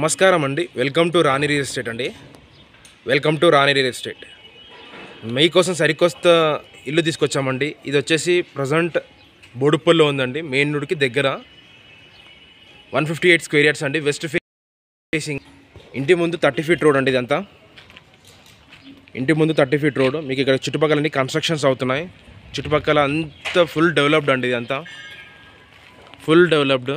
నమస్కారం అండి welcome to Rani real estate అండి welcome to Rani real estate మీకోసం సరికొత్త ఇల్లు తీసుకొచ్చామండి ఇది వచ్చేసి ప్రజెంట్ బోడుప్పల్లో ఉందండి మెయిన్ రోడ్కి దగ్గర one fifty eight square yards అండి వెస్ట్ ఫేసింగ్ ఇంటి ముందు థర్టీ ఫీట్ రోడ్ అండి ఇదంతా ఇంటి ముందు థర్టీ ఫీట్ రోడ్ మీకు ఇక్కడ చుట్టుపక్కల అన్ని కన్స్ట్రక్షన్స్ అవుతున్నాయి చుట్టుపక్కల అంతా ఫుల్ డెవలప్డ్ అండి ఇదంతా ఫుల్ డెవలప్డ్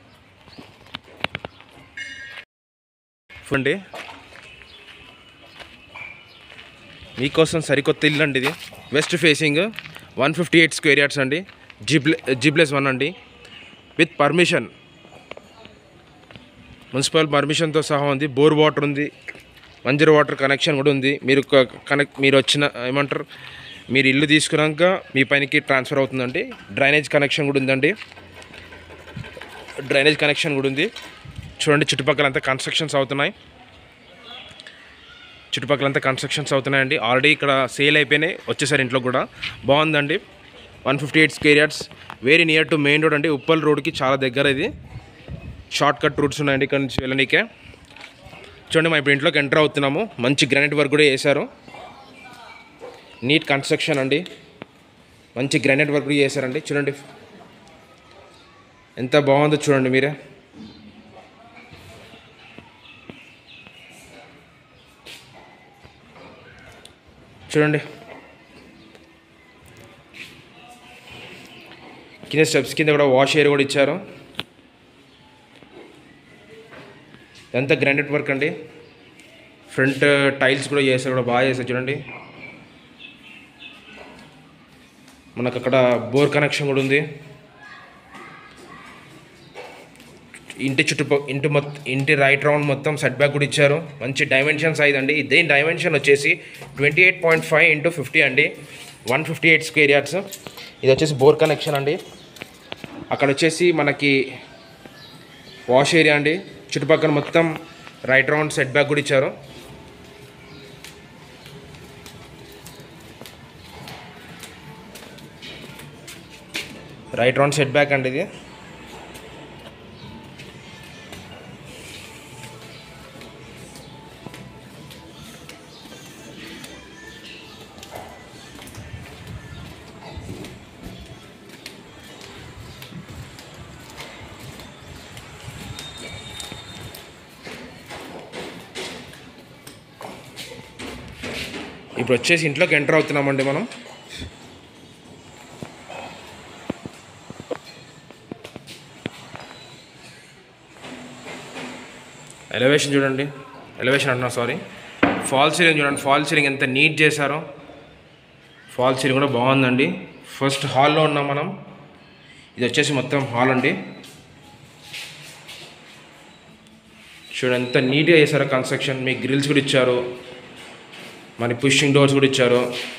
అండి మీకోసం సరికొత్త ఇల్లు అండి ఇది west facing one fifty eight square yards అండి G play G plus one అండి విత్ పర్మిషన్ మున్సిపల్ పర్మిషన్తో సహా ఉంది బోర్ వాటర్ ఉంది మంజర్ వాటర్ కనెక్షన్ కూడా ఉంది మీరు కనెక్ట్ మీరు వచ్చిన ఏమంటారు మీరు ఇల్లు తీసుకున్నాక మీ పైనకి ట్రాన్స్ఫర్ అవుతుందండి డ్రైనేజ్ కనెక్షన్ కూడా ఉందండి డ్రైనేజ్ కనెక్షన్ కూడా ఉంది చూడండి చుట్టుపక్కల అంతా కన్స్ట్రక్షన్స్ అవుతున్నాయి చుట్టుపక్కల అంతా కన్స్ట్రక్షన్స్ అవుతున్నాయండి ఆల్రెడీ ఇక్కడ సేల్ అయిపోయినాయి వచ్చేసారి ఇంట్లో కూడా బాగుందండి one fifty eight square yards very near to main road అండి ఉప్పల్ రోడ్కి చాలా దగ్గర ఇది షార్ట్ కట్ రూట్స్ ఉన్నాయండి ఇక్కడ నుంచి వెళ్ళనీకే చూడండి మా ఇప్పుడు ఇంట్లోకి ఎంటర్ అవుతున్నాము మంచి గ్రానైట్ వర్క్ కూడా వేశారు నీట్ కన్స్ట్రక్షన్ అండి మంచి గ్రానైట్ వర్క్ కూడా చేశారండి చూడండి ఎంత బాగుందో చూడండి మీరే చూడండి కింద స్టెప్స్ కింద కూడా వాష్ ఏరియా కూడా ఇచ్చారు ఇదంతా గ్రానైట్ వర్క్ అండి ఫ్రంట్ టైల్స్ కూడా చేశారు కూడా బాగా చేశారు చూడండి మనకు అక్కడ బోర్ కనెక్షన్ కూడా ఉంది ఇంటి చుట్టుపక్క ఇంటి మొత్తం ఇంటి రైట్ రౌండ్ మొత్తం సెట్ బ్యాక్ కూడా ఇచ్చారు మంచి డైమెన్షన్ సైజ్ అండి దీని డైమెన్షన్ వచ్చేసి twenty eight point five into fifty అండి one fifty eight square yards ఇది వచ్చేసి బోర్ కనెక్షన్ అండి అక్కడ వచ్చేసి మనకి వాష్ ఏరియా అండి చుట్టుపక్కల మొత్తం రైట్ రౌండ్ సెట్ బ్యాక్ కూడా ఇచ్చారు రైట్ రౌండ్ సెట్ బ్యాక్ అండి ఇది ఇప్పుడు వచ్చేసి ఇంట్లోకి ఎంటర్ అవుతున్నామండి మనం ఎలివేషన్ చూడండి ఎలివేషన్ అంటున్నా సారీ ఫాల్ సీలింగ్ చూడండి ఫాల్ సీలింగ్ ఎంత నీట్ చేశారో ఫాల్ సీలింగ్ కూడా బాగుందండి ఫస్ట్ హాల్లో ఉన్నాం మనం ఇది వచ్చేసి మొత్తం హాల్ అండి చూడండి ఎంత నీట్గా చేశారో కన్స్ట్రక్షన్ మీ గ్రిల్స్ కూడా ఇచ్చారు మరి పుషింగ్ డోర్స్ కూడా ఇచ్చారు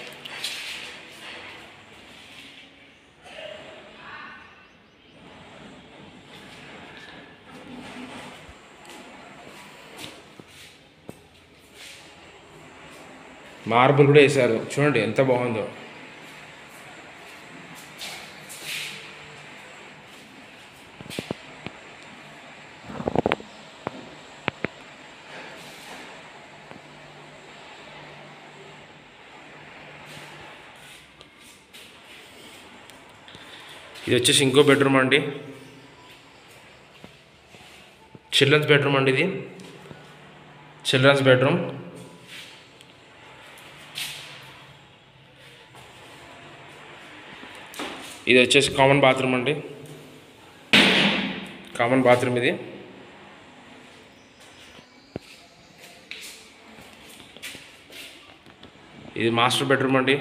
మార్బుల్ కూడా వేశారు చూడండి ఎంత బాగుందో ఇది వచ్చేసి ఇంకో బెడ్రూమ్ అండి చిల్డ్రన్స్ బెడ్రూమ్ అండి ఇది చిల్డ్రన్స్ బెడ్రూమ్ ఇది వచ్చేసి కామన్ బాత్రూమ్ అండి కామన్ బాత్రూమ్ ఇది ఇది మాస్టర్ బెడ్రూమ్ అండి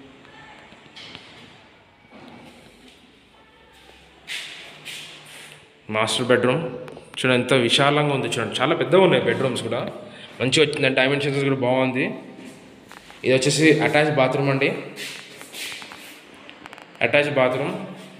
మాస్టర్ బెడ్రూమ్ చూడండి ఎంత విశాలంగా ఉంది చూడండి చాలా పెద్దగా ఉన్నాయి బెడ్రూమ్స్ కూడా మంచిగా వచ్చింది డైమెన్షన్స్ కూడా బాగుంది ఇది వచ్చేసి అటాచ్ బాత్రూమ్ అండి అటాచ్ బాత్రూమ్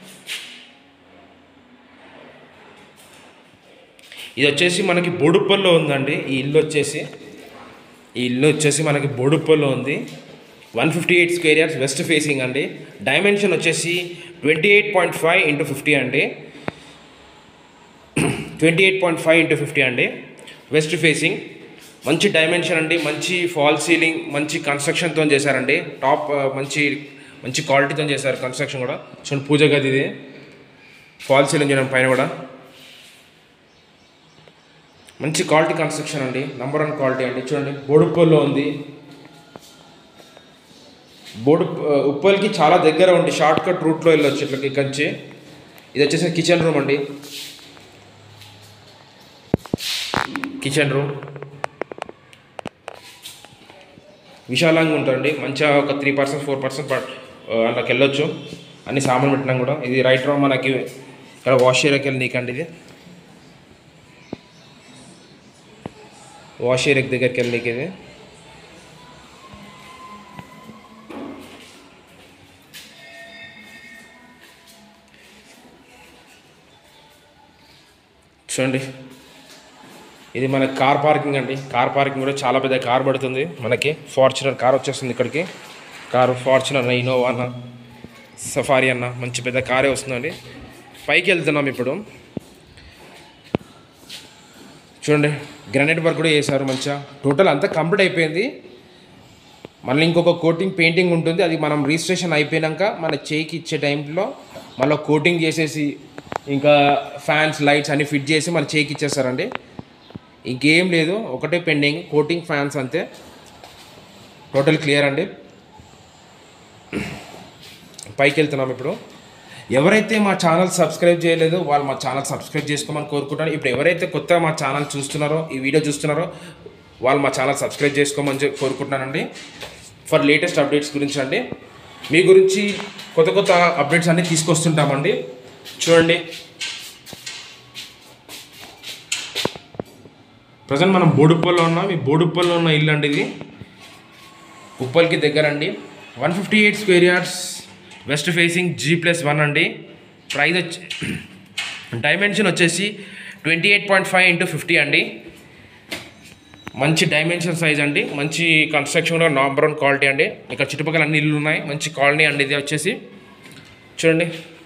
ఇది వచ్చేసి మనకి బొడుప్పల్లో ఉందండి ఈ ఇల్లు వచ్చేసి ఈ ఇల్లు వచ్చేసి మనకి బొడుప్పల్లో ఉంది one fifty eight square yards west facing అండి డైమెన్షన్ వచ్చేసి twenty eight point five into fifty అండి twenty eight point five into fifty అండి వెస్ట్ ఫేసింగ్ మంచి డైమెన్షన్ అండి మంచి ఫాల్ సీలింగ్ మంచి కన్స్ట్రక్షన్తో చేశారండి టాప్ ఆ, మంచి మంచి క్వాలిటీతో చేశారు కన్స్ట్రక్షన్ కూడా చూడండి పూజ గది ఇది ఫాల్ సీలింగ్ చేయడం పైన కూడా మంచి క్వాలిటీ కన్స్ట్రక్షన్ అండి నంబర్ వన్ క్వాలిటీ అండి చూడండి బోడుప్పల్లో ఉంది బోడు ఉప్పల్కి చాలా దగ్గర ఉంది షార్ట్ కట్ రూట్లో వెళ్ళొచ్చు ఇట్లా ఇక్కడి నుంచి ఇది వచ్చేసి కిచెన్ రూమ్ అండి కిచెన్ రూమ్ విశాలంగా ఉంటుంది మంచిగా ఒక త్రీ పర్సెంట్ ఫోర్ పర్సెంట్ అందులోకి వెళ్ళొచ్చు అన్ని సామాన్లు పెట్టినాం కూడా ఇది రైట్ రూమ్ మనకి ఇక్కడ వాష్ ఏరియాకి వెళ్ళి నీకండి ఇది వాష్ ఏరియా దగ్గరికి వెళ్ళి నీకు ఇది చూడండి ఇది మన కార్ పార్కింగ్ అండి కార్ పార్కింగ్ కూడా చాలా పెద్ద కార్ పడుతుంది మనకి ఫార్చునర్ కార్ వచ్చేస్తుంది ఇక్కడికి కారు ఫార్చునర్ అన్న ఇన్నోవా అన్న సఫారీ అన్న మంచి పెద్ద కారే వస్తుందండి పైకి వెళ్తున్నాం ఇప్పుడు చూడండి గ్రానైట్ వర్క్ కూడా చేశారు మంచిగా టోటల్ అంతా కంప్లీట్ అయిపోయింది మళ్ళీ ఇంకొక కోటింగ్ పెయింటింగ్ ఉంటుంది అది మనం రిజిస్ట్రేషన్ అయిపోయాక మన చేయికి ఇచ్చే టైంలో మళ్ళీ కోటింగ్ చేసేసి ఇంకా ఫ్యాన్స్ లైట్స్ అన్ని ఫిట్ చేసి మన చేయికి ఇచ్చేస్తారండి ఇంకేం లేదు ఒకటే పెండింగ్ కోటింగ్ ఫ్యాన్స్ అంతే టోటల్ క్లియర్ అండి పైకి వెళ్తున్నాం ఇప్పుడు ఎవరైతే మా ఛానల్ సబ్స్క్రైబ్ చేయలేదో వాళ్ళు మా ఛానల్ సబ్స్క్రైబ్ చేసుకోమని కోరుకుంటాను ఇప్పుడు ఎవరైతే కొత్తగా మా ఛానల్ చూస్తున్నారో ఈ వీడియో చూస్తున్నారో వాళ్ళు మా ఛానల్ సబ్స్క్రైబ్ చేసుకోమని చెప్పి కోరుకుంటున్నానండి ఫర్ లేటెస్ట్ అప్డేట్స్ గురించి అండి మీ గురించి కొత్త కొత్త అప్డేట్స్ అన్నీ తీసుకొస్తుంటామండి చూడండి ప్రజెంట్ మనం బోడుప్పల్లో ఉన్నాం ఈ బోడుప్పల్లో ఉన్న ఇల్లు అండి ఇది ఉప్పల్కి దగ్గర అండి one fifty eight square yards west facing G plus one అండి ప్రైస్ వచ్చి డైమెన్షన్ వచ్చేసి twenty eight point five into fifty అండి మంచి డైమెన్షన్ సైజ్ అండి మంచి కన్స్ట్రక్షన్ కూడా నాంబర్ వన్ క్వాలిటీ అండి ఇక్కడ చుట్టుపక్కల అన్ని ఇల్లు ఉన్నాయి మంచి కాలనీ అండి ఇది వచ్చేసి చూడండి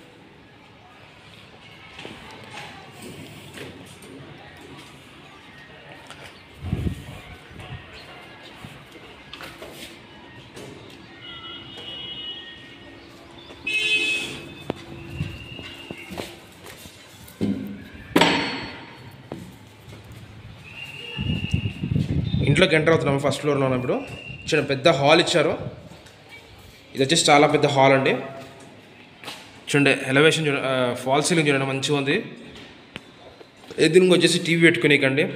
ఇంట్లోకి ఎంటర్ అవుతున్నాము ఫస్ట్ ఫ్లోర్లో ఉన్నప్పుడు చిన్న పెద్ద హాల్ ఇచ్చారు ఇది వచ్చేసి చాలా పెద్ద హాల్ అండి చూడండి ఎలివేషన్ చూడ ఫాల్ సీలింగ్ చూడండి మంచిగా ఉంది ఎదురుగా వచ్చేసి టీవీ పెట్టుకునేకండి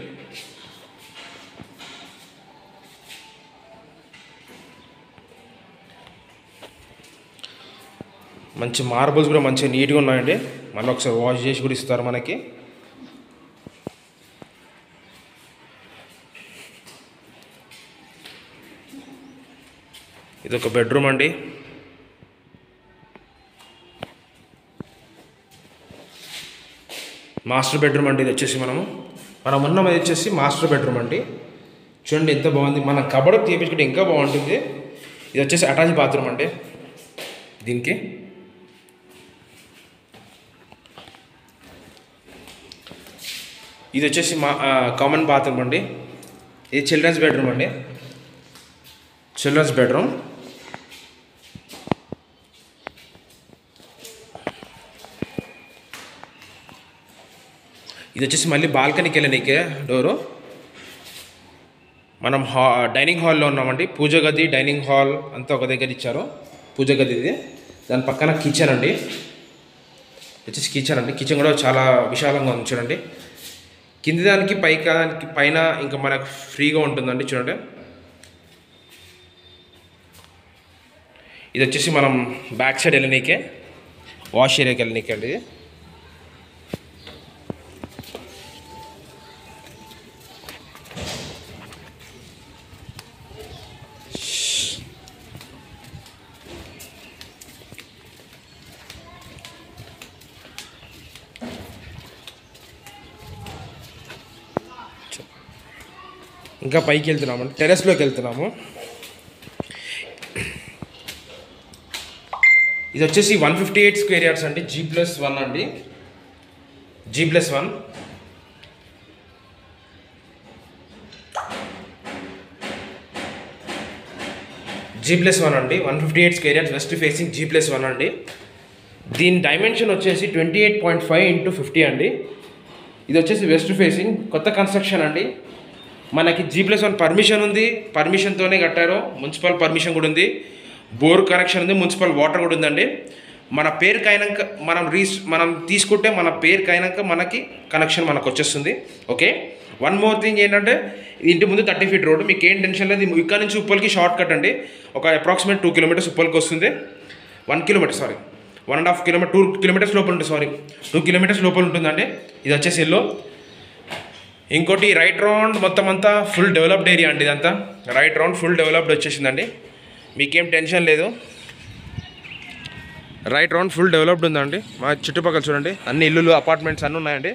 మంచి మార్బల్స్ కూడా మంచిగా నీట్గా ఉన్నాయండి మళ్ళీ ఒకసారి వాష్ చేసి కూడా ఇస్తారు మనకి ఇది ఒక బెడ్రూమ్ అండి మాస్టర్ బెడ్రూమ్ అండి ఇది వచ్చేసి మనము మనం ఉన్నాం ఇది వచ్చేసి మాస్టర్ బెడ్రూమ్ అండి చూడండి ఎంత బాగుంది మన కబడ్ తీపించుకుంటే ఇంకా బాగుంటుంది ఇది వచ్చేసి అటాచ్ బాత్రూమ్ అండి దీనికి ఇది వచ్చేసి మా కామన్ బాత్రూమ్ అండి ఇది చిల్డ్రన్స్ బెడ్రూమ్ అండి చిల్డ్రన్స్ బెడ్రూమ్ ఇది వచ్చేసి మళ్ళీ బాల్కనీకి వెళ్ళనీకే డోరు మనం హా డైనింగ్ హాల్లో ఉన్నామండి పూజ గది డైనింగ్ హాల్ అంతా ఒక దగ్గర ఇచ్చారు పూజ గది ఇది దాని పక్కన కిచెన్ అండి వచ్చేసి కిచెన్ అండి కిచెన్ కూడా చాలా విశాలంగా ఉంది చూడండి కింది దానికి పై దానికి పైన ఇంకా మనకు ఫ్రీగా ఉంటుందండి చూడండి ఇది వచ్చేసి మనం బ్యాక్ సైడ్ వెళ్ళనీకే వాష్ ఏరియాకి వెళ్ళనీకే అండి ఇది ఇంకా పైకి వెళ్తున్నాము టెరెస్లోకి వెళ్తున్నాము ఇది వచ్చేసి one fifty eight square yards అండి జీ ప్లస్ వన్ అండి G plus one G plus one అండి one fifty eight square yards west facing G plus one అండి దీని డైమెన్షన్ వచ్చేసి twenty eight point five into fifty అండి ఇది వచ్చేసి west facing కొత్త కన్స్ట్రక్షన్ అండి మనకి జీ ప్లస్ వన్ పర్మిషన్ ఉంది పర్మిషన్తోనే కట్టారు మున్సిపల్ పర్మిషన్ కూడా ఉంది బోర్ కనెక్షన్ ఉంది మున్సిపల్ వాటర్ కూడా ఉందండి మన పేరుకి అయినాక మనం రీస్ మనం తీసుకుంటే మన పేరుకి అయినాక మనకి కనెక్షన్ మనకు వచ్చేస్తుంది ఓకే వన్ మోర్ థింగ్ ఏంటంటే ఇంటి ముందు థర్టీ ఫీట్ రోడ్ మీకు ఏం టెన్షన్ లేదు ఇక్కడ నుంచి ఉప్పల్కి షార్ట్ కట్ అండి ఒక అప్రాక్సిమేట్ టూ కిలోమీటర్స్ ఉప్పల్కి వస్తుంది one kilometre sorry one and half kilometre two kilometres లోపల ఉంటుంది సారీ టూ కిలోమీటర్స్ లోపల ఉంటుందండి ఇది వచ్చేసి ఇల్లు ఇంకోటి రైట్ రౌండ్ మొత్తం అంతా ఫుల్ డెవలప్డ్ ఏరియా అండి ఇదంతా రైట్ రౌండ్ ఫుల్ డెవలప్డ్ వచ్చేసిందండి మీకేం టెన్షన్ లేదు రైట్ రౌండ్ ఫుల్ డెవలప్డ్ ఉందండి మా చుట్టుపక్కల చూడండి అన్ని ఇల్లులు అపార్ట్మెంట్స్ అన్నీ ఉన్నాయండి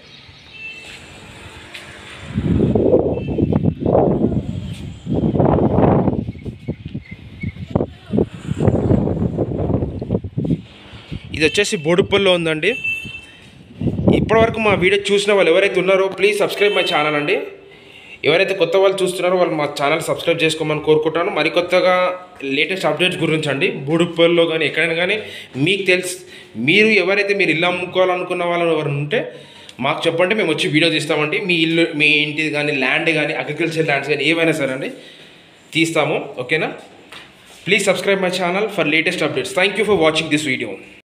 ఇది వచ్చేసి బోడుప్పల్లో ఉందండి ఇప్పటివరకు మా వీడియో చూసిన వాళ్ళు ఎవరైతే ఉన్నారో ప్లీజ్ సబ్స్క్రైబ్ మై ఛానల్ అండి ఎవరైతే కొత్త వాళ్ళు చూస్తున్నారో వాళ్ళు మా ఛానల్ సబ్స్క్రైబ్ చేసుకోమని కోరుకుంటాను మరి కొత్తగా లేటెస్ట్ అప్డేట్స్ గురించి అండి బూడుప్పల్లో కానీ ఎక్కడైనా కానీ మీకు తెలుసు మీరు ఎవరైతే మీరు ఇల్లు అమ్ముకోవాలనుకున్న వాళ్ళు ఎవరు ఉంటే మాకు చెప్పండి మేము వచ్చి వీడియో తీస్తామండి మీ ఇల్లు మీ ఇంటిది కానీ ల్యాండ్ కానీ అగ్రికల్చర్ ల్యాండ్స్ కానీ ఏవైనా సరే అండి తీస్తాము ఓకేనా please subscribe my channel for latest updates thank you for watching this video